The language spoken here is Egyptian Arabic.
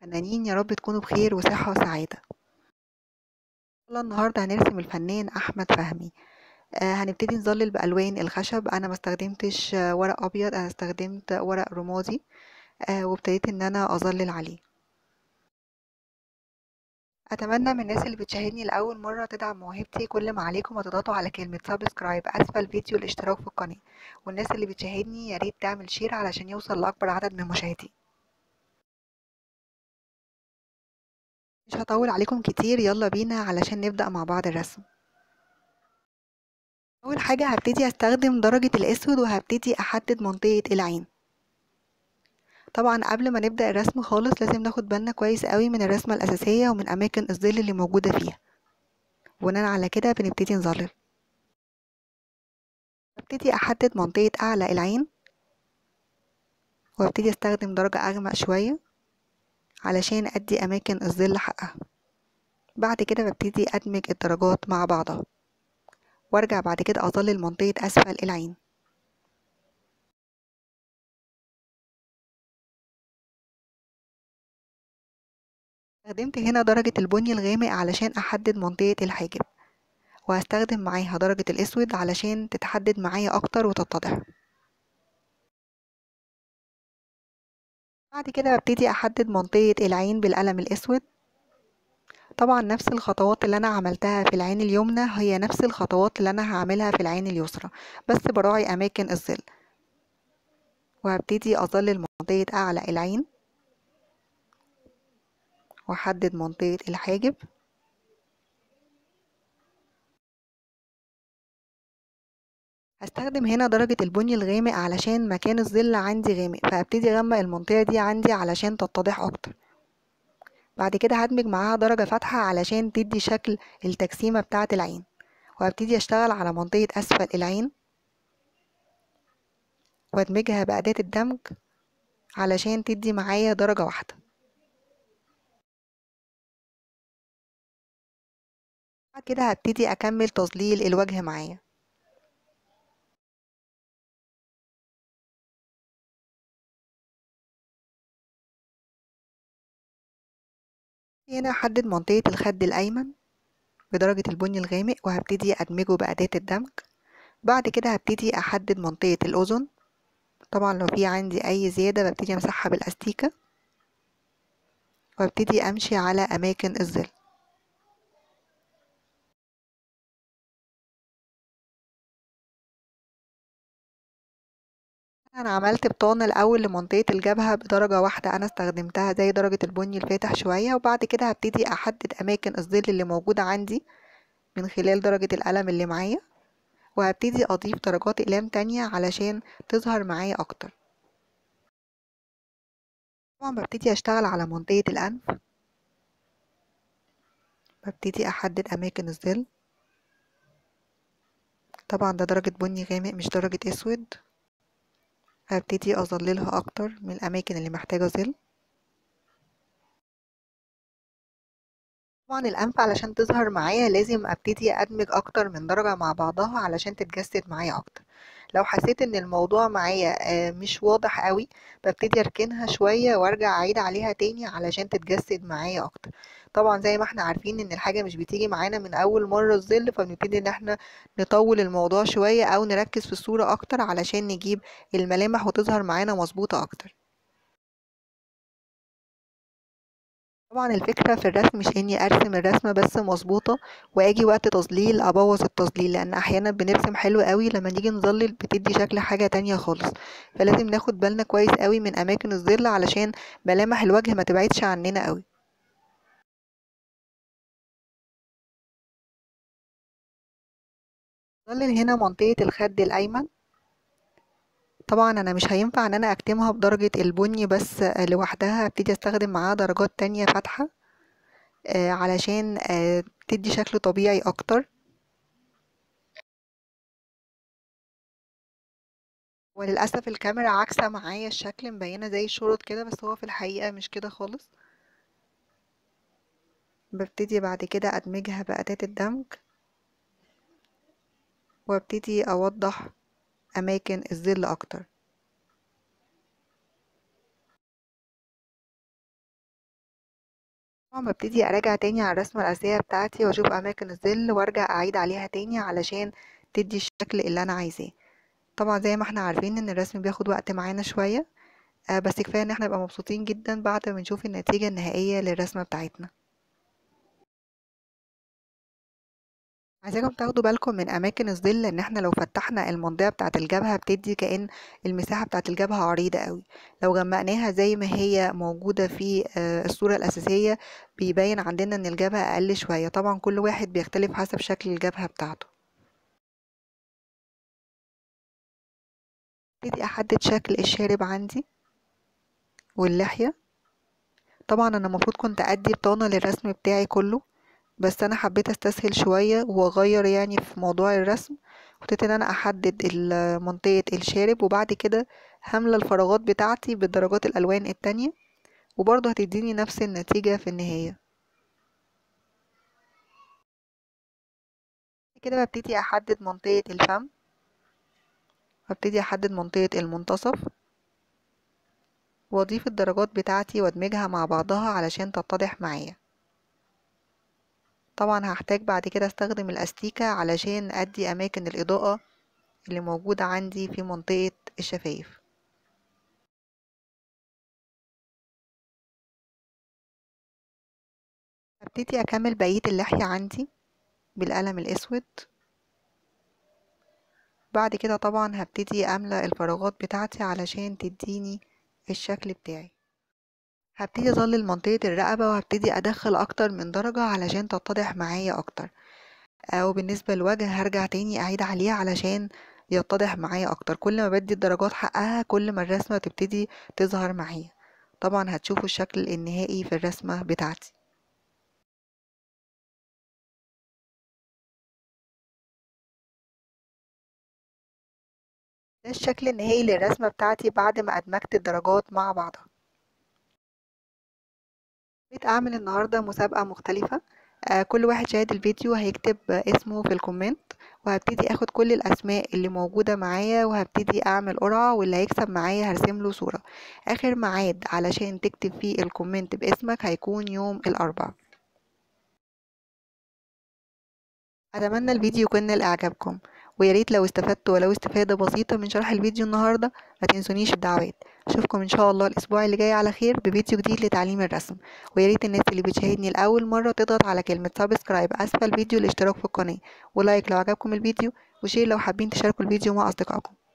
فنانين يا رب تكونوا بخير وصحة وسعادة يلا النهاردة هنرسم الفنان أحمد فهمي آه هنبتدي نظلل بألوان الخشب أنا ما استخدمتش آه، ورق أبيض أنا استخدمت ورق رمادي آه وابتديت إن أنا أظلل عليه أتمنى من الناس اللي بتشاهدني لأول مرة تدعم موهبتي كل ما عليكم هتضغطوا على كلمة سبسكرايب أسفل الفيديو الاشتراك في القناة والناس اللي بتشاهدني يا ريت تعمل شير علشان يوصل لأكبر عدد من مشاهدي مش هطول عليكم كتير يلا بينا علشان نبدأ مع بعض الرسم أول حاجة هبتدي أستخدم درجة الأسود وهبتدي أحدد منطقة العين طبعا قبل ما نبدأ الرسم خالص لازم ناخد بالنا كويس قوي من الرسمة الأساسية ومن أماكن الظل اللي موجودة فيها بناء على كده بنبتدي نظلل ببتدي أحدد منطقة أعلى العين وابتدي أستخدم درجة أغمق شوية علشان أدي أماكن الظل حقها بعد كده ببتدي أدمج الدرجات مع بعضها وارجع بعد كده أظلل منطقة أسفل العين استخدمت هنا درجة البني الغامق علشان أحدد منطقة الحاجب وهستخدم معاها درجة الأسود علشان تتحدد معايا أكتر وتتضح بعد كده ببتدي أحدد منطقة العين بالقلم الأسود طبعا نفس الخطوات اللي أنا عملتها في العين اليمنى هي نفس الخطوات اللي أنا هعملها في العين اليسرى بس براعي أماكن الظل وهبتدي أظلل منطقة أعلى العين وأحدد منطقة الحاجب هستخدم هنا درجة البني الغامق علشان مكان الظل عندي غامق فهبتدي أغمق المنطقة دي عندي علشان تتضح أكتر بعد كده هدمج معاها درجة فاتحة علشان تدي شكل التجسيمة بتاعة العين وهبتدي أشتغل على منطقة أسفل العين وادمجها بأداة الدمج علشان تدي معايا درجة واحدة بعد كده هبتدي أكمل تظليل الوجه معايا هنا أحدد منطقة الخد الأيمن بدرجة البني الغامق وهبتدي أدمجه بأداة الدمج بعد كده هبتدي أحدد منطقة الأذن طبعا لو في عندي أي زيادة ببتدي أمسحها بالأستيكة وابتدي أمشي على أماكن الظل انا عملت بطانة الاول لمنطقة الجبهة بدرجة واحدة انا استخدمتها زي درجة البني الفاتح شوية وبعد كده هبتدي احدد اماكن الظل اللي موجودة عندي من خلال درجة القلم اللي معايا وهبتدي اضيف درجات اقلام تانية علشان تظهر معايا اكتر طبعا ببتدي اشتغل على منطقة الانف ببتدي احدد اماكن الظل طبعا ده درجة بني غامق مش درجة اسود هبتدي اظللها اكتر من الاماكن اللي محتاجة ظل طبعا الانف علشان تظهر معايا لازم ابتدي ادمج اكتر من درجة مع بعضها علشان تتجسد معايا اكتر لو حسيت ان الموضوع معايا مش واضح قوي ببتدي اركنها شوية وارجع اعيد عليها تاني علشان تتجسد معايا اكتر طبعا زي ما احنا عارفين ان الحاجة مش بتيجي معانا من اول مرة الظل فبنبتدي ان احنا نطول الموضوع شوية او نركز في الصورة اكتر علشان نجيب الملامح وتظهر معانا مظبوطة اكتر طبعا الفكرة في الرسم مش اني ارسم الرسمة بس مظبوطة واجي وقت تظليل ابوظ التظليل لان احيانا بنرسم حلو قوي لما نيجي نظلل بتدي شكل حاجة تانية خالص فلازم ناخد بالنا كويس قوي من اماكن الظل علشان ملامح الوجه ما تبعدش عننا قوي ظلل هنا منطقة الخد الايمن طبعا انا مش هينفع ان انا اكتمها بدرجة البني بس لوحدها هبتدي استخدم معاها درجات تانية فاتحة علشان تدي شكل طبيعي اكتر وللأسف الكاميرا عاكسة معايا الشكل مبينة زي الشرط كده بس هو في الحقيقة مش كده خالص ببتدي بعد كده ادمجها بأداة الدمج وابتدي اوضح أماكن الظل أكتر طبعا ببتدي اراجع تاني على الرسمة الاساسية بتاعتي واشوف اماكن الظل وارجع اعيد عليها تاني علشان تدي الشكل اللي انا عايزاه طبعا زي ما احنا عارفين ان الرسم بياخد وقت معانا شوية آه بس كفاية ان احنا نبقى مبسوطين جدا بعد ما نشوف النتيجة النهائية للرسمة بتاعتنا عايزاكم تاخدوا بالكم من اماكن الظل ان احنا لو فتحنا المنطقه بتاعه الجبهه بتدي كأن المساحه بتاعه الجبهه عريضه قوي لو جمعناها زي ما هي موجوده في الصوره الاساسيه بيبين عندنا ان الجبهه اقل شويه طبعا كل واحد بيختلف حسب شكل الجبهه بتاعته ابتدي احدد شكل الشارب عندي واللحيه طبعا انا المفروض كنت ادي بطانه للرسم بتاعي كله بس انا حبيت استسهل شوية واغير يعني في موضوع الرسم وابتديت ان انا احدد منطقة الشارب وبعد كده هملى الفراغات بتاعتي بدرجات الالوان التانية وبرضه هتديني نفس النتيجة في النهاية كده ببتدي احدد منطقة الفم وابتدي احدد منطقة المنتصف واضيف الدرجات بتاعتي وادمجها مع بعضها علشان تتضح معايا طبعا هحتاج بعد كده استخدم الاستيكة علشان ادي اماكن الاضاءة اللي موجودة عندي في منطقة الشفايف هبتدي اكمل بقية اللحية عندي بالقلم الاسود بعد كده طبعا هبتدي املأ الفراغات بتاعتي علشان تديني الشكل بتاعي هبتدي اظلل منطقة الرقبة وهبتدي ادخل اكتر من درجة علشان تتضح معايا اكتر وبالنسبة للوجه هرجع تاني اعيد عليه علشان يتضح معايا اكتر كل ما بدي الدرجات حقها كل ما الرسمة تبتدي تظهر معايا طبعا هتشوفوا الشكل النهائي في الرسمة بتاعتي ده الشكل النهائي للرسمة بتاعتي بعد ما ادمجت الدرجات مع بعضها بقيت اعمل النهاردة مسابقة مختلفة آه كل واحد شاهد الفيديو هيكتب اسمه في الكومنت وهبتدي اخد كل الاسماء اللي موجودة معايا وهبتدي اعمل قرعة واللي هيكسب معايا هرسم له صورة اخر ميعاد علشان تكتب فيه الكومنت باسمك هيكون يوم الاربعاء اتمنى الفيديو يكون لاعجابكم ويا ريت لو استفدتوا ولو استفادة بسيطة من شرح الفيديو النهاردة ما تنسونيش الدعوات اشوفكم ان شاء الله الاسبوع اللي جاي على خير بفيديو جديد لتعليم الرسم ويا ريت الناس اللي بتشاهدني لاول مرة تضغط على كلمة سبسكرايب اسفل الفيديو الاشتراك في القناة ولايك لو عجبكم الفيديو وشير لو حابين تشاركوا الفيديو مع اصدقائكم